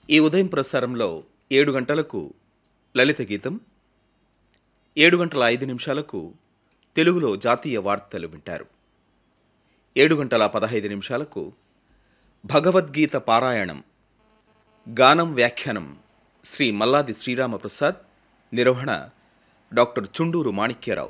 ఈ ఉదయం ప్రసారంలో ఏడు గంటలకు లలిత గీతం ఏడు గంటల ఐదు నిమిషాలకు తెలుగులో జాతీయ వార్తలు వింటారు ఏడు గంటల పదహైదు నిమిషాలకు భగవద్గీత పారాయణం గానం వ్యాఖ్యానం శ్రీ మల్లాది శ్రీరామప్రసాద్ నిర్వహణ డాక్టర్ చుండూరు మాణిక్యరావు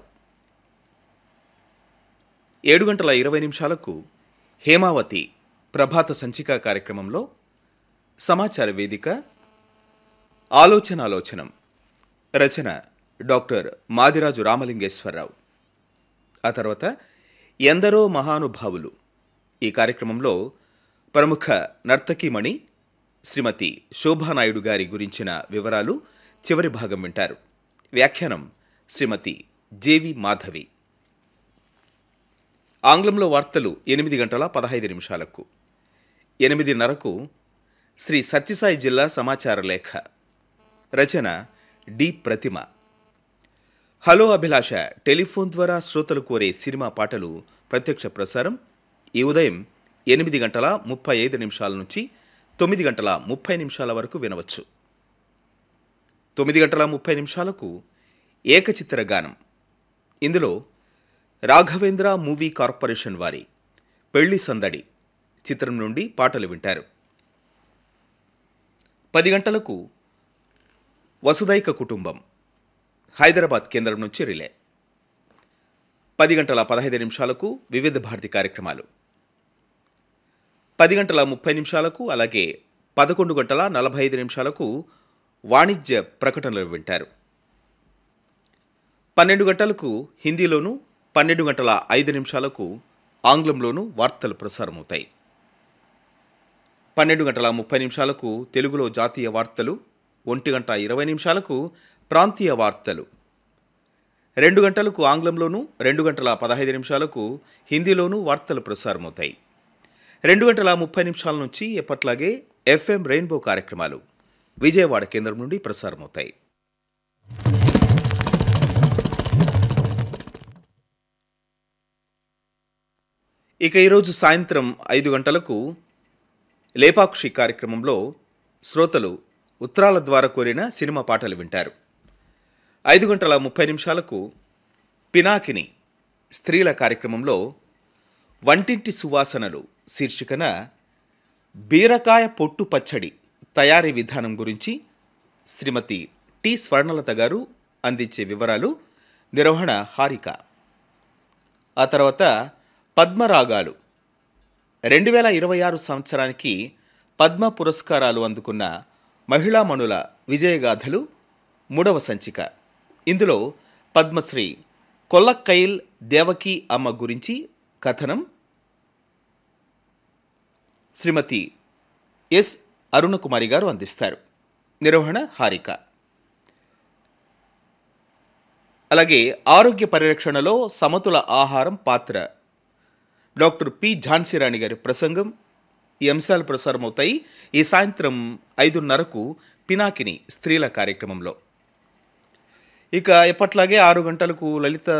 ఏడు గంటల ఇరవై నిమిషాలకు హేమావతి ప్రభాత సంచిక కార్యక్రమంలో సమాచార వేదిక ఆలోచనాలోచనం రచన డాక్టర్ మాదిరాజు రామలింగేశ్వరరావు ఆ తర్వాత ఎందరో మహానుభావులు ఈ కార్యక్రమంలో ప్రముఖ నర్తకీమణి శ్రీమతి శోభానాయుడు గారి గురించిన వివరాలు చివరి భాగం వింటారు వ్యాఖ్యానం శ్రీమతి జేవి మాధవి ఆంగ్లంలో వార్తలు ఎనిమిది గంటల పదహైదు నిమిషాలకు ఎనిమిదిన్నరకు శ్రీ సత్యసాయి జిల్లా సమాచార లేఖ రచన D Pratima hello Abhilasha telephone ద్వారా శ్రోతలు కోరే సినిమా పాటలు ప్రత్యక్ష ప్రసారం ఈ ఉదయం ఎనిమిది గంటల ముప్పై ఐదు నిమిషాల నుంచి తొమ్మిది గంటల ముప్పై నిమిషాల వరకు వినవచ్చు తొమ్మిది గంటల ముప్పై నిమిషాలకు ఏకచిత్ర గానం ఇందులో రాఘవేంద్ర మూవీ కార్పొరేషన్ వారి పెళ్లి సందడి చిత్రం నుండి పాటలు వింటారు పది గంటలకు వసుదైక కుటుంబం హైదరాబాద్ కేంద్రం నుంచి రిలే పది గంటల పదహైదు నిమిషాలకు వివిధ భారతి కార్యక్రమాలు పది గంటల ముప్పై నిమిషాలకు అలాగే పదకొండు గంటల నలభై ఐదు నిమిషాలకు వాణిజ్య ప్రకటనలు వింటారు పన్నెండు గంటలకు హిందీలోను పన్నెండు గంటల ఐదు నిమిషాలకు ఆంగ్లంలోనూ వార్తలు ప్రసారమవుతాయి పన్నెండు గంటల ముప్పై నిమిషాలకు తెలుగులో జాతీయ వార్తలు ఒంటి గంట ఇరవై నిమిషాలకు ప్రాంతీయ వార్తలు రెండు గంటలకు ఆంగ్లంలోనూ రెండు గంటల పదహైదు నిమిషాలకు హిందీలోనూ వార్తలు ప్రసారమవుతాయి రెండు గంటల ముప్పై నిమిషాల నుంచి ఎప్పట్లాగే ఎఫ్ఎం రెయిన్బో కార్యక్రమాలు విజయవాడ కేంద్రం నుండి ప్రసారమవుతాయి ఇక ఈరోజు సాయంత్రం ఐదు గంటలకు లేపాక్షి కార్యక్రమంలో శ్రోతలు ఉత్తరాల ద్వారా కోరిన సినిమా పాటలు వింటారు ఐదు గంటల ముప్పై నిమిషాలకు పినాకిని స్త్రీల కార్యక్రమంలో వంటింటి సువాసనలు శీర్షికన బీరకాయ పొట్టు పచ్చడి తయారీ విధానం గురించి శ్రీమతి టి స్వర్ణలత గారు అందించే వివరాలు నిర్వహణ హారిక ఆ తర్వాత పద్మరాగాలు రెండు వేల ఇరవై ఆరు సంవత్సరానికి పద్మ పురస్కారాలు అందుకున్న మహిళామణుల విజయగాథలు మూడవ సంచిక ఇందులో పద్మశ్రీ కొల్లక్కైల్ దేవకి అమ్మ గురించి కథనం శ్రీమతి ఎస్ అరుణకుమారి గారు అందిస్తారు నిర్వహణ హారిక అలాగే ఆరోగ్య పరిరక్షణలో సమతుల ఆహారం పాత్ర డాక్టర్ పి ఝాన్సీరాణి గారి ప్రసంగం ఈ అంశాలు ప్రసారమవుతాయి ఈ సాయంత్రం ఐదున్నరకు పినాకిని స్త్రీల కార్యక్రమంలో ఇక ఎప్పట్లాగే ఆరు గంటలకు లలిత